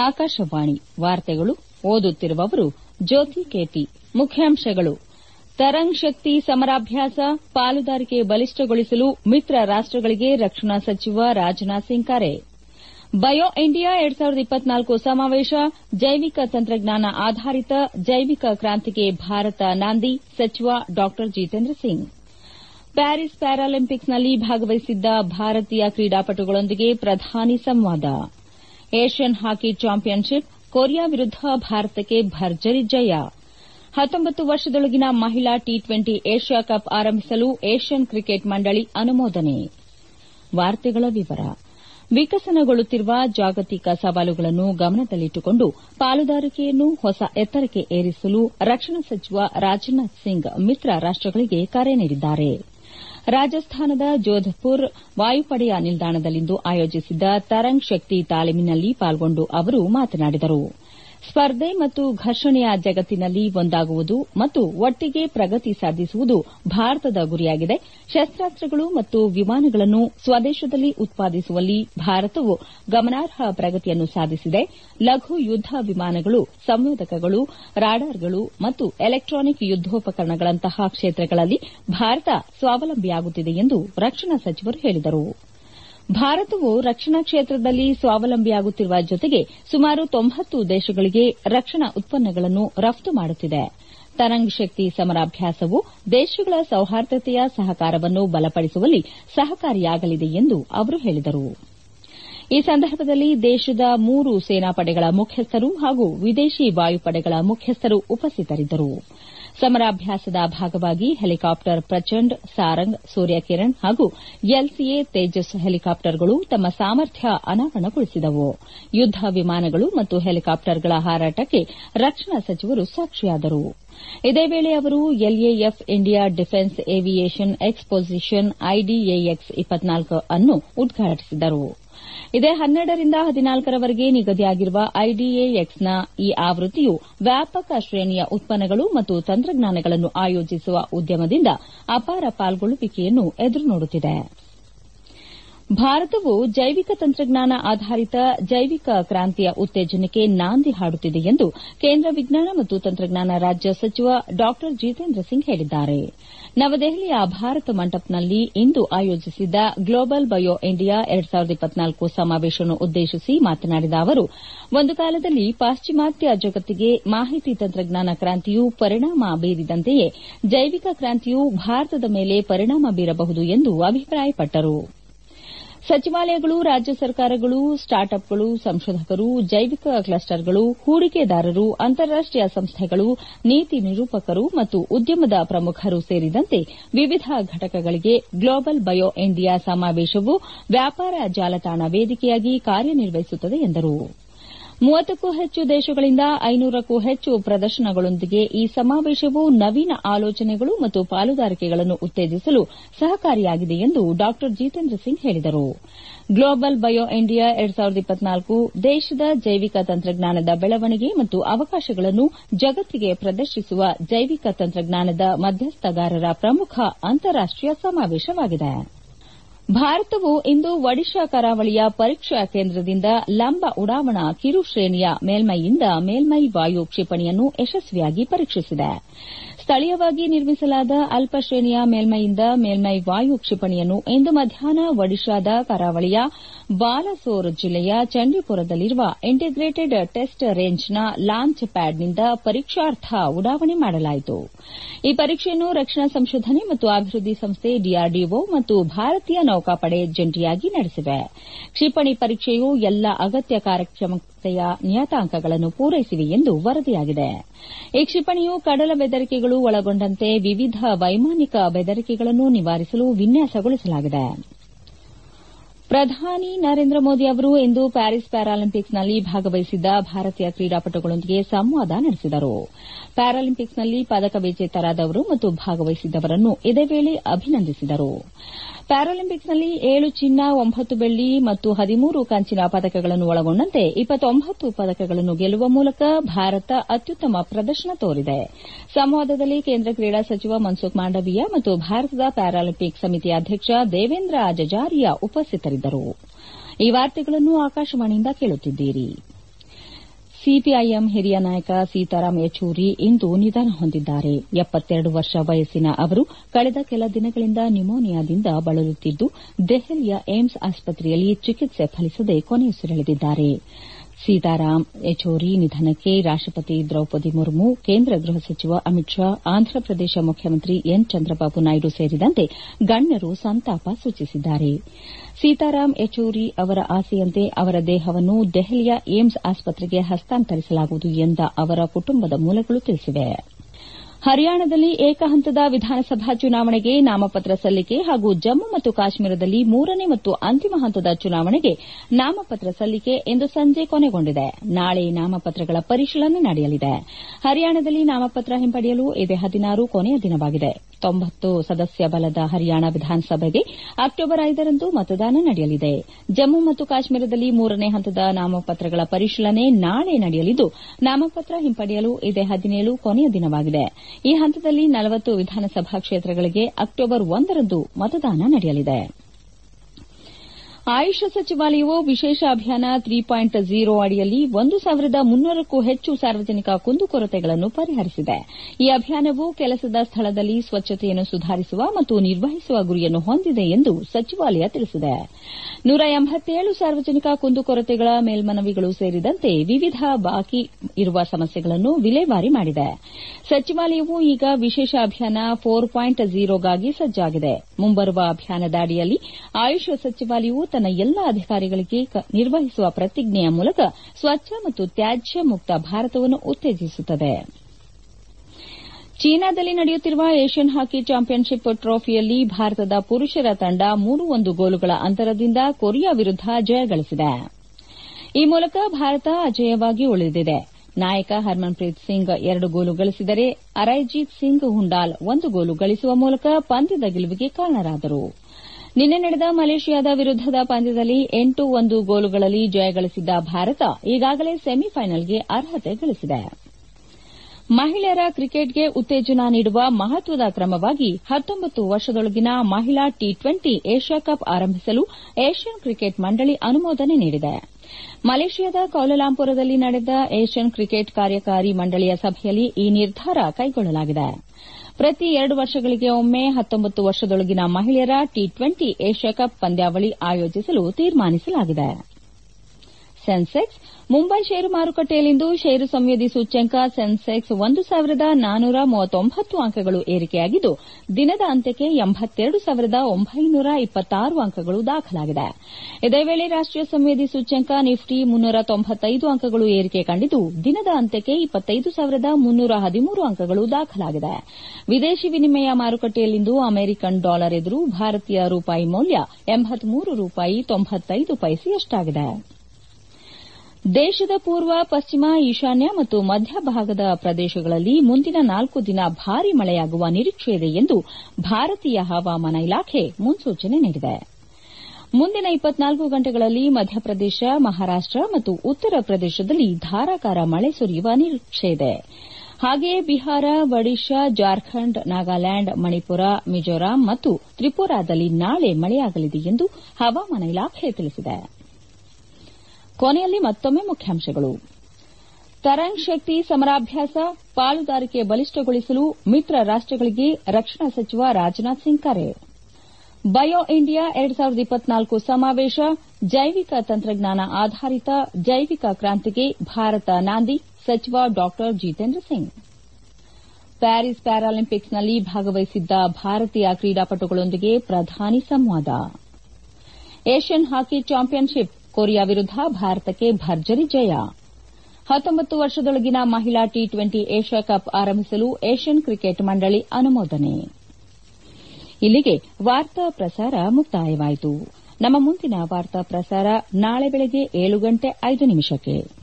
ಆಕಾಶವಾಣಿ ವಾರ್ತೆಗಳು ಓದುತ್ತಿರುವವರು ಜ್ಯೋತಿ ಕೆಟಿ ಮುಖ್ಯಾಂಶಗಳು ತರಂಗ್ ಶಕ್ತಿ ಸಮರಾಭ್ಯಾಸ ಪಾಲುದಾರಿಕೆ ಬಲಿಷ್ಠಗೊಳಿಸಲು ಮಿತ್ರ ರಾಷ್ಟಗಳಿಗೆ ರಕ್ಷಣಾ ಸಚಿವ ರಾಜನಾಥ್ ಸಿಂಗ್ ಕರೆ ಬಯೋ ಇಂಡಿಯಾ ಸಮಾವೇಶ ಜೈವಿಕ ತಂತ್ರಜ್ಞಾನ ಆಧಾರಿತ ಜೈವಿಕ ಕ್ರಾಂತಿಗೆ ಭಾರತ ನಾಂದಿ ಸಚಿವ ಡಾ ಜಿತೇಂದ್ರ ಸಿಂಗ್ ಪ್ಯಾರಿಸ್ ಪ್ಯಾರಾಲಿಂಪಿಕ್ಸ್ನಲ್ಲಿ ಭಾಗವಹಿಸಿದ್ದ ಭಾರತೀಯ ಕ್ರೀಡಾಪಟುಗಳೊಂದಿಗೆ ಪ್ರಧಾನಿ ಸಂವಾದ ಏಷ್ಯನ್ ಹಾಕಿ ಚಾಂಪಿಯನ್ಶಿಪ್ ಕೊರಿಯಾ ವಿರುದ್ದ ಭಾರತಕ್ಕೆ ಭರ್ಜರಿ ಜಯ ಹತ್ತೊಂಬತ್ತು ವರ್ಷದೊಳಗಿನ ಮಹಿಳಾ ಟಿ ಟ್ವೆಂಟಿ ಏಷ್ಯಾ ಕಪ್ ಆರಂಭಿಸಲು ಏಷ್ಯನ್ ಕ್ರಿಕೆಟ್ ಮಂಡಳಿ ಅನುಮೋದನೆ ವಿಕಸನಗೊಳ್ಳುತ್ತಿರುವ ಜಾಗತಿಕ ಸವಾಲುಗಳನ್ನು ಗಮನದಲ್ಲಿಟ್ಟುಕೊಂಡು ಪಾಲುದಾರಿಕೆಯನ್ನು ಹೊಸ ಎತ್ತರಕ್ಕೆ ಏರಿಸಲು ರಕ್ಷಣಾ ಸಚಿವ ರಾಜನಾಥ್ ಸಿಂಗ್ ಮಿತ್ರ ರಾಷ್ಟಗಳಿಗೆ ಕರೆ ನೀಡಿದ್ದಾರೆ ರಾಜಸ್ಥಾನದ ಜೋಧ್ಪುರ್ ವಾಯುಪಡೆಯ ನಿಲ್ದಾಣದಲ್ಲಿಂದು ಆಯೋಜಿಸಿದ್ದ ತರಂಗ್ ಶಕ್ತಿ ತಾಲೀಮಿನಲ್ಲಿ ಪಾಲ್ಗೊಂಡು ಅವರು ಮಾತನಾಡಿದರು ಸ್ಪರ್ಧೆ ಮತ್ತು ಘರ್ಷಣೆಯ ಜಗತ್ತಿನಲ್ಲಿ ಒಂದಾಗುವುದು ಮತ್ತು ಒಟ್ಟಿಗೆ ಪ್ರಗತಿ ಸಾಧಿಸುವುದು ಭಾರತದ ಗುರಿಯಾಗಿದೆ ಶಸ್ತಾಸ್ತ್ರಗಳು ಮತ್ತು ವಿಮಾನಗಳನ್ನು ಸ್ವದೇಶದಲ್ಲಿ ಉತ್ಪಾದಿಸುವಲ್ಲಿ ಭಾರತವು ಗಮನಾರ್ಹ ಪ್ರಗತಿಯನ್ನು ಸಾಧಿಸಿದೆ ಲಘು ಯುದ್ದ ವಿಮಾನಗಳು ಸಂವೇದಕಗಳು ರಾಡಾರ್ಗಳು ಮತ್ತು ಎಲೆಕ್ಟಾನಿಕ್ ಯುದ್ದೋಪಕರಣಗಳಂತಹ ಕ್ಷೇತ್ರಗಳಲ್ಲಿ ಭಾರತ ಸ್ವಾವಲಂಬಿಯಾಗುತ್ತಿದೆ ಎಂದು ರಕ್ಷಣಾ ಸಚಿವರು ಹೇಳಿದರು ಭಾರತವು ರಕ್ಷಣಾ ಕ್ಷೇತ್ರದಲ್ಲಿ ಸ್ವಾವಲಂಬಿಯಾಗುತ್ತಿರುವ ಜೊತೆಗೆ ಸುಮಾರು ತೊಂಬತ್ತು ದೇಶಗಳಿಗೆ ರಕ್ಷಣಾ ಉತ್ಪನ್ನಗಳನ್ನು ರಫ್ತು ಮಾಡುತ್ತಿದೆ ತರಂಗ್ ಶಕ್ತಿ ಸಮರಾಭ್ಯಾಸವು ದೇಶಗಳ ಸೌಹಾರ್ದತೆಯ ಸಹಕಾರವನ್ನು ಬಲಪಡಿಸುವಲ್ಲಿ ಸಹಕಾರಿಯಾಗಲಿದೆ ಎಂದು ಅವರು ಹೇಳಿದರು ಈ ಸಂದರ್ಭದಲ್ಲಿ ದೇಶದ ಮೂರು ಸೇನಾಪಡೆಗಳ ಮುಖ್ಯಸ್ಥರು ಹಾಗೂ ವಿದೇಶಿ ವಾಯುಪಡೆಗಳ ಮುಖ್ಯಸ್ಥರು ಉಪಸ್ಥಿತರಿದ್ದರು ಸಮರಾಭ್ಯಾಸದ ಭಾಗವಾಗಿ ಹೆಲಿಕಾಪ್ಟರ್ ಪ್ರಚಂಡ್ ಸಾರಂಗ್ ಸೂರ್ಯಕಿರಣ್ ಹಾಗೂ ಎಲ್ಸಿಎ ತೇಜಸ್ ಹೆಲಿಕಾಪ್ಟರ್ಗಳು ತಮ್ಮ ಸಾಮರ್ಥ್ಯ ಅನಾವರಣಗೊಳಿಸಿದವು ಯುದ್ದ ವಿಮಾನಗಳು ಮತ್ತು ಹೆಲಿಕಾಪ್ಟರ್ಗಳ ಹಾರಾಟಕ್ಕೆ ರಕ್ಷಣಾ ಸಚಿವರು ಸಾಕ್ಷಿಯಾದರು ಇದೇ ವೇಳೆ ಅವರು ಎಲ್ಎಎಫ್ India defence aviation exposition IDAX ಅನ್ನು ಉದ್ಘಾಟಿಸಿದರು ಇದೇ ಹನ್ನೆರಡರಿಂದ ಹದಿನಾಲ್ಕರವರೆಗೆ ನಿಗದಿಯಾಗಿರುವ ಐಡಿಎಎಕ್ಸ್ನ ಈ ಆವೃತ್ತಿಯು ವ್ಯಾಪಕ ಶ್ರೇಣಿಯ ಉತ್ಪನ್ನಗಳು ಮತ್ತು ತಂತ್ರಜ್ಞಾನಗಳನ್ನು ಆಯೋಜಿಸುವ ಉದ್ಯಮದಿಂದ ಅಪಾರ ಪಾಲ್ಗೊಳ್ಳುವಿಕೆಯನ್ನು ಎದುರುನೋಡುತ್ತಿದೆ ಭಾರತವು ಜೈವಿಕ ತಂತ್ರಜ್ಞಾನ ಆಧಾರಿತ ಜೈವಿಕ ಕ್ರಾಂತಿಯ ಉತ್ತೇಜನಕ್ಕೆ ನಾಂದಿ ಹಾಡುತ್ತಿದೆ ಎಂದು ಕೇಂದ್ರ ವಿಜ್ಞಾನ ಮತ್ತು ತಂತ್ರಜ್ಞಾನ ರಾಜ್ಯ ಸಚಿವ ಡಾ ಜಿತೇಂದ್ರ ಸಿಂಗ್ ಹೇಳಿದ್ದಾರೆ ನವದೆಹಲಿಯ ಭಾರತ ಮಂಟಪ್ನಲ್ಲಿ ಇಂದು ಆಯೋಜಿಸಿದ್ದ ಗ್ಲೋಬಲ್ ಬಯೋ ಇಂಡಿಯಾ ಸಮಾವೇಶವನ್ನು ಉದ್ದೇಶಿಸಿ ಮಾತನಾಡಿದ ಅವರು ಒಂದು ಕಾಲದಲ್ಲಿ ಪಾಶ್ಚಿಮಾತ್ಯ ಜಗತ್ತಿಗೆ ಮಾಹಿತಿ ತಂತ್ರಜ್ಞಾನ ಕ್ರಾಂತಿಯು ಪರಿಣಾಮ ಬೀರಿದಂತೆಯೇ ಜೈವಿಕ ಕ್ರಾಂತಿಯು ಭಾರತದ ಮೇಲೆ ಪರಿಣಾಮ ಬೀರಬಹುದು ಎಂದು ಅಭಿಪ್ರಾಯಪಟ್ಟರು ಸಚಿವಾಲಯಗಳು ರಾಜ್ಯ ಸರ್ಕಾರಗಳು ಸ್ಟಾರ್ಟ್ ಅಪ್ಗಳು ಸಂಶೋಧಕರು ಜೈವಿಕ ಕ್ಲಸ್ಟರ್ಗಳು ಹೂಡಿಕೆದಾರರು ಅಂತಾರಾಷ್ಟೀಯ ಸಂಸ್ಥೆಗಳು ನೀತಿ ನಿರೂಪಕರು ಮತ್ತು ಉದ್ಯಮದ ಪ್ರಮುಖರು ಸೇರಿದಂತೆ ವಿವಿಧ ಘಟಕಗಳಿಗೆ ಗ್ಲೋಬಲ್ ಬಯೋ ಇಂಡಿಯಾ ಸಮಾವೇಶವು ವ್ಯಾಪಾರ ಜಾಲತಾಣ ವೇದಿಕೆಯಾಗಿ ಕಾರ್ಯನಿರ್ವಹಿಸುತ್ತದೆ ಎಂದರು ಮೂವತ್ತಕ್ಕೂ ಹೆಚ್ಚು ದೇಶಗಳಿಂದ ಐನೂರಕ್ಕೂ ಹೆಚ್ಚು ಪ್ರದರ್ಶನಗಳೊಂದಿಗೆ ಈ ಸಮಾವೇಶವು ನವೀನ ಆಲೋಚನೆಗಳು ಮತ್ತು ಪಾಲುದಾರಿಕೆಗಳನ್ನು ಉತ್ತೇಜಿಸಲು ಸಹಕಾರಿಯಾಗಿದೆ ಎಂದು ಡಾ ಜಿತೇಂದ್ರ ಸಿಂಗ್ ಹೇಳಿದರು ಗ್ಲೋಬಲ್ ಬಯೋ ಇಂಡಿಯಾ ದೇಶದ ಜೈವಿಕ ತಂತ್ರಜ್ಞಾನದ ಬೆಳವಣಿಗೆ ಮತ್ತು ಅವಕಾಶಗಳನ್ನು ಜಗತ್ತಿಗೆ ಪ್ರದರ್ಶಿಸುವ ಜೈವಿಕ ತಂತ್ರಜ್ಞಾನದ ಮಧ್ಯಸ್ಥಗಾರರ ಪ್ರಮುಖ ಅಂತಾರಾಷ್ಟೀಯ ಸಮಾವೇಶವಾಗಿದೆ ಭಾರತವು ಇಂದು ಒಡಿಶಾ ಕರಾವಳಿಯ ಪರೀಕ್ಷಾ ಕೇಂದ್ರದಿಂದ ಲಂಬ ಉಡಾವಣಾ ಕಿರು ಶ್ರೇಣಿಯ ಮೇಲ್ಮೈಯಿಂದ ಮೇಲ್ಮೈ ವಾಯು ಕ್ಷಿಪಣಿಯನ್ನು ಯಶಸ್ವಿಯಾಗಿ ಪರೀಕ್ಷಿಸಿದೆ ಸ್ಥಳೀಯವಾಗಿ ನಿರ್ಮಿಸಲಾದ ಅಲ್ಪ ಶ್ರೇಣಿಯ ಮೇಲ್ಮೈಯಿಂದ ಮೇಲ್ಮೈ ವಾಯು ಕ್ಷಿಪಣಿಯನ್ನು ಇಂದು ಮಧ್ಯಾಹ್ನ ಒಡಿಶಾದ ಕರಾವಳಿಯ ಬಾಲಸೋರ್ ಜಿಲ್ಲೆಯ ಚಂಡೀಪುರದಲ್ಲಿರುವ ಇಂಟಿಗ್ರೇಟೆಡ್ ಟೆಸ್ಟ್ ರೇಂಜ್ನ ಲಾಂಚ್ ಪ್ಯಾಡ್ನಿಂದ ಪರೀಕ್ಷಾರ್ಥ ಉಡಾವಣೆ ಮಾಡಲಾಯಿತು ಈ ಪರೀಕ್ಷೆಯನ್ನು ರಕ್ಷಣಾ ಸಂಶೋಧನೆ ಮತ್ತು ಅಭಿವೃದ್ಧಿ ಸಂಸ್ಥೆ ಡಿಆರ್ಡಿಒ ಮತ್ತು ಭಾರತೀಯ ನೌಕಾಪಡೆ ಜಂಟಿಯಾಗಿ ನಡೆಸಿವೆ ಕ್ಷಿಪಣಿ ಪರೀಕ್ಷೆಯು ಎಲ್ಲಾ ಅಗತ್ಯ ಕಾರ್ಯಕ್ಷಮತೆಯ ನಿಯತಾಂಕಗಳನ್ನು ಪೂರೈಸಿವೆ ಎಂದು ವರದಿಯಾಗಿದೆ ಈ ಕ್ಷಿಪಣಿಯು ಕಡಲ ಬೆದರಿಕೆಗಳು ಒಳಗೊಂಡಂತೆ ವಿವಿಧ ವೈಮಾನಿಕ ಬೆದರಿಕೆಗಳನ್ನು ನಿವಾರಿಸಲು ವಿನ್ಯಾಸಗೊಳಿಸಲಾಗಿದೆ ಪ್ರಧಾನಿ ನರೇಂದ್ರ ಮೋದಿ ಅವರು ಇಂದು ಪ್ಯಾರಿಸ್ ಪ್ಯಾರಾಲಿಂಪಿಕ್ಸ್ನಲ್ಲಿ ಭಾಗವಹಿಸಿದ್ದ ಭಾರತೀಯ ಕ್ರೀಡಾಪಟುಗಳೊಂದಿಗೆ ಸಂವಾದ ನಡೆಸಿದರು ಪ್ಯಾರಾಲಿಂಪಿಕ್ಸ್ನಲ್ಲಿ ಪದಕ ವಿಜೇತರಾದವರು ಮತ್ತು ಭಾಗವಹಿಸಿದ್ದವರನ್ನು ಇದೇ ವೇಳೆ ಅಭಿನಂದಿಸಿದರು ಪ್ಯಾರಾಲಿಂಪಿಕ್ಸ್ನಲ್ಲಿ ಏಳು ಚಿನ್ನ ಒಂಬತ್ತು ಬೆಳ್ಳಿ ಮತ್ತು ಹದಿಮೂರು ಕಂಚಿನ ಪದಕಗಳನ್ನು ಒಳಗೊಂಡಂತೆ ಇಪ್ಪತ್ತೊಂಬತ್ತು ಪದಕಗಳನ್ನು ಗೆಲ್ಲುವ ಮೂಲಕ ಭಾರತ ಅತ್ಯುತ್ತಮ ಪ್ರದರ್ಶನ ತೋರಿದೆ ಸಂವಾದದಲ್ಲಿ ಕೇಂದ್ರ ಕ್ರೀಡಾ ಸಚಿವ ಮನ್ಸುಖ್ ಮಾಂಡವೀಯ ಮತ್ತು ಭಾರತದ ಪ್ಯಾರಾಲಿಂಪಿಕ್ ಸಮಿತಿ ಅಧ್ಯಕ್ಷ ದೇವೇಂದ್ರ ಜಜಾರಿಯಾ ಉಪಸ್ಥಿತರಿದ್ದರು ಸಿಪಿಐಎಂ ಹಿರಿಯ ನಾಯಕ ಸೀತಾರಾಂ ಯೆಚೂರಿ ಇಂದು ನಿಧನ ಹೊಂದಿದ್ದಾರೆ ಎಪ್ಪತ್ತೆರಡು ವರ್ಷ ವಯಸ್ಸಿನ ಅವರು ಕಳೆದ ಕೆಲ ದಿನಗಳಿಂದ ನ್ಯೂಮೋನಿಯಾದಿಂದ ಬಳಲುತ್ತಿದ್ದು ದೆಹಲಿಯ ಏಮ್ಸ್ ಆಸ್ಪತ್ರೆಯಲ್ಲಿ ಚಿಕಿತ್ಸೆ ಫಲಿಸದೆ ಕೊನೆಯುಸಿರೆಳೆದಿದ್ದಾರೆ ಸೀತಾರಾಂ ಯೆಚೂರಿ ನಿಧನಕ್ಕೆ ರಾಷ್ಟಪತಿ ದ್ರೌಪದಿ ಮುರ್ಮು ಕೇಂದ್ರ ಗೃಹ ಸಚಿವ ಅಮಿತ್ ಶಾ ಆಂಧ್ರಪ್ರದೇಶ ಮುಖ್ಯಮಂತ್ರಿ ಎನ್ ಚಂದ್ರಬಾಬು ನಾಯ್ಡು ಸೇರಿದಂತೆ ಗಣ್ಯರು ಸಂತಾಪ ಸೂಚಿಸಿದ್ದಾರೆ ಸೀತಾರಾಂ ಯೆಚೂರಿ ಅವರ ಆಸೆಯಂತೆ ಅವರ ದೇಹವನ್ನು ದೆಹಲಿಯ ಏಮ್ಸ್ ಆಸ್ಪತ್ರೆಗೆ ಹಸ್ತಾಂತರಿಸಲಾಗುವುದು ಎಂದ ಅವರ ಕುಟುಂಬದ ಮೂಲಗಳು ತಿಳಿಸಿವೆ ಹರಿಯಾಣದಲ್ಲಿ ಏಕಹಂತದ ವಿಧಾನಸಭಾ ಚುನಾವಣೆಗೆ ನಾಮಪತ್ರ ಸಲ್ಲಿಕೆ ಹಾಗೂ ಜಮ್ಮು ಮತ್ತು ಕಾಶ್ಮೀರದಲ್ಲಿ ಮೂರನೇ ಮತ್ತು ಅಂತಿಮ ಹಂತದ ಚುನಾವಣೆಗೆ ನಾಮಪತ್ರ ಸಲ್ಲಿಕೆ ಇಂದು ಸಂಜೆ ಕೊನೆಗೊಂಡಿದೆ ನಾಳೆ ನಾಮಪತ್ರಗಳ ಪರಿಶೀಲನೆ ನಡೆಯಲಿದೆ ಹರಿಯಾಣದಲ್ಲಿ ನಾಮಪತ್ರ ಹಿಂಪಡೆಯಲು ಇದೇ ಹದಿನಾರು ಕೊನೆಯ ದಿನವಾಗಿದೆ ತೊಂಬತ್ತು ಸದಸ್ಯ ಬಲದ ಹರಿಯಾಣ ವಿಧಾನಸಭೆಗೆ ಅಕ್ಟೋಬರ್ ಐದರಂದು ಮತದಾನ ನಡೆಯಲಿದೆ ಜಮ್ಮು ಮತ್ತು ಕಾಶ್ಮೀರದಲ್ಲಿ ಮೂರನೇ ಹಂತದ ನಾಮಪತ್ರಗಳ ಪರಿಶೀಲನೆ ನಾಳೆ ನಡೆಯಲಿದ್ದು ನಾಮಪತ್ರ ಹಿಂಪಡೆಯಲು ಇದೇ ಹದಿನೇಳು ಕೊನೆಯ ದಿನವಾಗಿದೆ ಈ ಹಂತದಲ್ಲಿ ನಲವತ್ತು ವಿಧಾನಸಭಾ ಕ್ಷೇತ್ರಗಳಿಗೆ ಅಕ್ಟೋಬರ್ ಒಂದರಂದು ಮತದಾನ ನಡೆಯಲಿದೆ ಆಯುಷ್ ಸಚಿವಾಲಯವು ವಿಶೇಷ ಅಭಿಯಾನ ತ್ರೀ ಪಾಯಿಂಟ್ ಝೀರೋ ಅಡಿಯಲ್ಲಿ ಒಂದು ಸಾವಿರದ ಮುನ್ನೂರಕ್ಕೂ ಹೆಚ್ಚು ಸಾರ್ವಜನಿಕ ಕುಂದುಕೊರತೆಗಳನ್ನು ಪರಿಹರಿಸಿದೆ ಈ ಅಭಿಯಾನವು ಕೆಲಸದ ಸ್ಥಳದಲ್ಲಿ ಸ್ವಚ್ಛತೆಯನ್ನು ಸುಧಾರಿಸುವ ಮತ್ತು ನಿರ್ವಹಿಸುವ ಗುರಿಯನ್ನು ಹೊಂದಿದೆ ಎಂದು ಸಚಿವಾಲಯ ತಿಳಿಸಿದೆ ನೂರ ಎಂಬತ್ತೇಳು ಸಾರ್ವಜನಿಕ ಕುಂದುಕೊರತೆಗಳ ಮೇಲ್ಮನವಿಗಳು ಸೇರಿದಂತೆ ವಿವಿಧ ಬಾಕಿ ಇರುವ ಸಮಸ್ಯೆಗಳನ್ನು ವಿಲೇವಾರಿ ಮಾಡಿದೆ ಸಚಿವಾಲಯವು ಈಗ ವಿಶೇಷ ಅಭಿಯಾನ ಫೋರ್ ಪಾಯಿಂಟ್ ಝೀರೋಗಾಗಿ ಸಜ್ಜಾಗಿದೆ ಮುಂಬರುವ ಅಭಿಯಾನದ ಅಡಿಯಲ್ಲಿ ಆಯುಷ್ ಸಚಿವಾಲಯವು ತನ್ನ ಎಲ್ಲಾ ಅಧಿಕಾರಿಗಳಿಗೆ ನಿರ್ವಹಿಸುವ ಪ್ರತಿಜ್ಞೆಯ ಮೂಲಕ ಸ್ವಚ್ಛ ಮತ್ತು ತ್ಯಾಜ್ಯ ಮುಕ್ತ ಭಾರತವನ್ನು ಉತ್ತೇಜಿಸುತ್ತದೆ ಚೀನಾದಲ್ಲಿ ನಡೆಯುತ್ತಿರುವ ಏಷ್ಯನ್ ಹಾಕಿ ಚಾಂಪಿಯನ್ಶಿಪ್ ಟ್ರೋಫಿಯಲ್ಲಿ ಭಾರತದ ಪುರುಷರ ತಂಡ ಮೂರು ಒಂದು ಗೋಲುಗಳ ಅಂತರದಿಂದ ಕೊರಿಯಾ ವಿರುದ್ದ ಜಯಗಳಿಸಿದೆ ಈ ಮೂಲಕ ಭಾರತ ಅಜೇಯವಾಗಿ ಉಳಿದಿದೆ ನಾಯಕ ಹರ್ಮನ್ಪ್ರೀತ್ ಸಿಂಗ್ ಎರಡು ಗೋಲು ಗಳಿಸಿದರೆ ಅರೈಜೀತ್ ಸಿಂಗ್ ಹುಂಡಾಲ್ ಒಂದು ಗೋಲು ಗಳಿಸುವ ಮೂಲಕ ಪಂದ್ಯದ ಗೆಲುವಿಗೆ ಕಾರಣರಾದರು ನಿನ್ನೆ ನಡೆದ ಮಲೇಷಿಯಾದ ವಿರುದ್ದದ ಪಂದ್ಯದಲ್ಲಿ ಎಂಟು ಒಂದು ಗೋಲುಗಳಲ್ಲಿ ಜಯಗಳಿಸಿದ್ದ ಭಾರತ ಈಗಾಗಲೇ ಸೆಮಿಫೈನಲ್ಗೆ ಅರ್ಹತೆ ಗಳಿಸಿದೆ ಮಹಿಳೆಯರ ಕ್ರಿಕೆಟ್ಗೆ ಉತ್ತೇಜನ ನೀಡುವ ಮಹತ್ವದ ಕ್ರಮವಾಗಿ ಹತ್ತೊಂಬತ್ತು ವರ್ಷದೊಳಗಿನ ಮಹಿಳಾ ಟಿ ಟ್ವೆಂಟಿ ಏಷ್ಯಾ ಕಪ್ ಆರಂಭಿಸಲು ಏಷ್ಯನ್ ಕ್ರಿಕೆಟ್ ಮಂಡಳಿ ಅನುಮೋದನೆ ನೀಡಿದೆ ಮಲೇಷಿಯಾದ ಕೌಲಾಲಂಪುರದಲ್ಲಿ ನಡೆದ ಏಷ್ಯನ್ ಕ್ರಿಕೆಟ್ ಕಾರ್ಯಕಾರಿ ಮಂಡಳಿಯ ಸಭೆಯಲ್ಲಿ ಈ ನಿರ್ಧಾರ ಕೈಗೊಳ್ಳಲಾಗಿದೆ ಪ್ರತಿ ಎರಡು ವರ್ಷಗಳಿಗೆ ಒಮ್ಮೆ ಹತ್ತೊಂಬತ್ತು ವರ್ಷದೊಳಗಿನ ಮಹಿಳೆಯರ ಟಿ ಟ್ವೆಂಟಿ ಏಷ್ಯಾ ಕಪ್ ಪಂದ್ಯಾವಳಿ ಆಯೋಜಿಸಲು ತೀರ್ಮಾನಿಸಲಾಗಿದೆ ಸೆನ್ಸೆಕ್ಸ್ ಮುಂಬೈ ಷೇರು ಮಾರುಕಟ್ಟೆಯಲ್ಲಿಂದು ಷೇರು ಸಂವೇದಿ ಸೂಚ್ಯಂಕ ಸೆನ್ಸೆಕ್ಸ್ ಒಂದು ಸಾವಿರದ ನಾನೂರ ಮೂವತ್ತೊಂಬತ್ತು ಅಂಕಗಳು ಏರಿಕೆಯಾಗಿದ್ದು ದಿನದ ಅಂತ್ಯಕ್ಕೆ ಎಂಬತ್ತೆರಡು ಸಾವಿರದ ಒಂಬೈನೂರ ಇಪ್ಪತ್ತಾರು ಅಂಕಗಳು ದಾಖಲಾಗಿದೆ ಇದೇ ವೇಳೆ ರಾಷ್ಟೀಯ ಸಂವೇದಿ ಸೂಚ್ಯಂಕ ನಿಫ್ಟಿ ಮುನ್ನೂರ ತೊಂಬತ್ತೈದು ಅಂಕಗಳು ಏರಿಕೆ ಕಂಡಿದ್ದು ದಿನದ ಅಂತ್ಯಕ್ಕೆ ಇಪ್ಪತ್ತೈದು ಸಾವಿರದ ಮುನ್ನೂರ ಹದಿಮೂರು ಅಂಕಗಳು ದಾಖಲಾಗಿದೆ ವಿದೇಶಿ ವಿನಿಮಯ ಮಾರುಕಟ್ಟೆಯಲ್ಲಿಂದು ಅಮೆರಿಕನ್ ಡಾಲರ್ ಎದುರು ಭಾರತೀಯ ರೂಪಾಯಿ ಮೌಲ್ಯ ಎಂಬತ್ಮೂರು ರೂಪಾಯಿ ತೊಂಬತ್ತೈದು ಪೈಸೆಯಷ್ಟಾಗಿದೆ ದೇಶದ ಪೂರ್ವ ಪಶ್ಚಿಮ ಈಶಾನ್ಯ ಮತ್ತು ಮಧ್ಯಭಾಗದ ಪ್ರದೇಶಗಳಲ್ಲಿ ಮುಂದಿನ ನಾಲ್ಕು ದಿನ ಭಾರೀ ಮಳೆಯಾಗುವ ನಿರೀಕ್ಷೆಯಿದೆ ಎಂದು ಭಾರತೀಯ ಹವಾಮಾನ ಇಲಾಖೆ ಮುನ್ಸೂಚನೆ ನೀಡಿದೆ ಮುಂದಿನ ಇಪ್ಪತ್ನಾಲ್ಕು ಗಂಟೆಗಳಲ್ಲಿ ಮಧ್ಯಪ್ರದೇಶ ಮಹಾರಾಷ್ಟ ಮತ್ತು ಉತ್ತರ ಪ್ರದೇಶದಲ್ಲಿ ಧಾರಾಕಾರ ಮಳೆ ಸುರಿಯುವ ನಿರೀಕ್ಷೆಯಿದೆ ಹಾಗೆಯೇ ಬಿಹಾರ ಒಡಿಶಾ ಜಾರ್ಖಂಡ್ ನಾಗಾಲ್ಯಾಂಡ್ ಮಣಿಪುರ ಮಿಜೋರಾಂ ಮತ್ತು ತ್ರಿಪುರಾದಲ್ಲಿ ನಾಳೆ ಮಳೆಯಾಗಲಿದೆ ಎಂದು ಹವಾಮಾನ ಇಲಾಖೆ ತಿಳಿಸಿದೆ ಕೊನೆಯಲ್ಲಿ ಮತ್ತೊಮ್ಮೆ ಮುಖ್ಯಾಂಶಗಳು ತರಂಗ್ ಶಕ್ತಿ ಸಮರಾಭ್ಯಾಸ ಪಾಲುದಾರಿಕೆ ಬಲಿಷ್ಠಗೊಳಿಸಲು ಮಿತ್ರ ರಾಷ್ಟಗಳಿಗೆ ರಕ್ಷಣಾ ಸಚಿವ ರಾಜನಾಥ್ ಸಿಂಗ್ ಕರೆ ಬಯೋ ಇಂಡಿಯಾ ಎರಡು ಸಾವಿರದ ಇಪ್ಪತ್ನಾಲ್ಕು ಸಮಾವೇಶ ಜೈವಿಕ ತಂತ್ರಜ್ಞಾನ ಆಧಾರಿತ ಜೈವಿಕ ಕ್ರಾಂತಿಗೆ ಭಾರತ ನಾಂದಿ ಸಚಿವ ಡಾ ಜಿತೇಂದ್ರ ಸಿಂಗ್ ಪ್ಯಾರಿಸ್ ಪ್ಯಾರಾಲಿಂಪಿಕ್ಸ್ನಲ್ಲಿ ಭಾಗವಹಿಸಿದ್ದ ಭಾರತೀಯ ಕ್ರೀಡಾಪಟುಗಳೊಂದಿಗೆ ಪ್ರಧಾನಿ ಸಂವಾದ ಏಷ್ಯನ್ ಹಾಕಿ ಚಾಂಪಿಯನ್ಶಿಪ್ ಕೊರಿಯಾ ವಿರುದ್ದ ಭಾರತಕ್ಕೆ ಭರ್ಜರಿ ಜಯ ಹತ್ತೊಂಬತ್ತು ವರ್ಷದೊಳಗಿನ ಮಹಿಳಾ ಟಿ ಟ್ವೆಂಟಿ ಏಷ್ಯಾ ಕಪ್ ಆರಂಭಿಸಲು ಏಷ್ಯನ್ ಕ್ರಿಕೆಟ್ ಮಂಡಳಿ ಅನುಮೋದನೆ ಇಲ್ಲಿಗೆ ವಾರ್ತಾ ಪ್ರಸಾರ ಮುಕ್ತಾಯವಾಯಿತು ನಮ್ಮ ಮುಂದಿನ ವಾರ್ತಾ ಪ್ರಸಾರ ನಾಳೆ ಬೆಳಗ್ಗೆ ಏಳು ಗಂಟೆ ಐದು ನಿಮಿಷಕ್ಕೆ